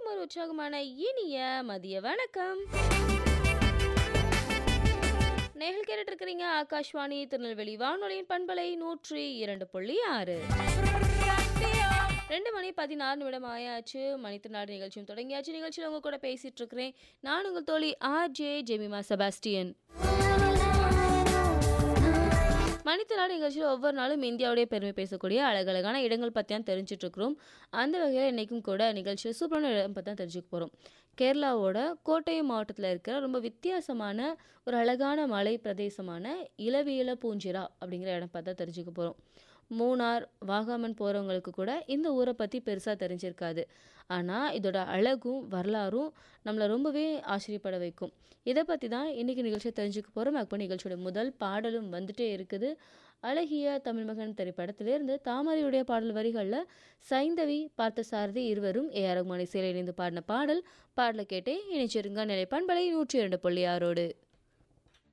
ஒரு உற்சாகமான இனிய மதிய வணக்கம் நேயர்கள் கேட்டுட்டு இருக்கிறீங்க ஆகாஷ்வாணி திருநெல்வேலி வானொலியின் பண்பலை நூற்றி இரண்டு புள்ளி ஆறு ரெண்டு மணி பதினாறு நிமிடம் ஆயாச்சு மணித்திருநாடு நிகழ்ச்சியும் தொடங்கியாச்சு நிகழ்ச்சியில் உங்க கூட பேசிட்டு இருக்கிறேன் நான் உங்கள் தோழி ஆர் ஜே ஜெமிமா செபாஸ்டியன் மணித்திருநாடு நிகழ்ச்சியில் ஒவ்வொரு நாளும் இந்தியாவுடைய பெருமை பேசக்கூடிய அழகழகான இடங்கள் பற்றி தான் தெரிஞ்சுட்டு இருக்கிறோம் அந்த வகையில் இன்றைக்கும் கூட நிகழ்ச்சியில் சூப்பரான இடம் பற்றி தான் தெரிஞ்சுக்க போகிறோம் கேரளாவோட கோட்டயம் மாவட்டத்தில் இருக்கிற ரொம்ப வித்தியாசமான ஒரு அழகான மலை பிரதேசமான இளவியல பூஞ்சிரா அப்படிங்கிற இடம் பார்த்தா தெரிஞ்சுக்க போகிறோம் மூணார் வாகாமன் போகிறவங்களுக்கு கூட இந்த ஊரை பற்றி பெருசாக தெரிஞ்சிருக்காது ஆனால் இதோட அழகும் வரலாறும் நம்மளை ரொம்பவே ஆச்சரியப்பட வைக்கும் இதை பற்றி தான் இன்றைக்கி நிகழ்ச்சியை தெரிஞ்சுக்க போகிறோம் அப்போ நிகழ்ச்சியோட முதல் பாடலும் வந்துட்டே இருக்குது அழகிய தமிழ்மகன் திரைப்படத்திலிருந்து தாமரையுடைய பாடல் வரிகளில் சைந்தவி பார்த்தசாரதி இருவரும் ஏ ஆர் ரகுமான் இசையில் இணைந்து பாடின பாடல் பாடலை கேட்டே இணைச்சிருங்க நிலை பண்பலை நூற்றி இரண்டு புள்ளி ஆறோடு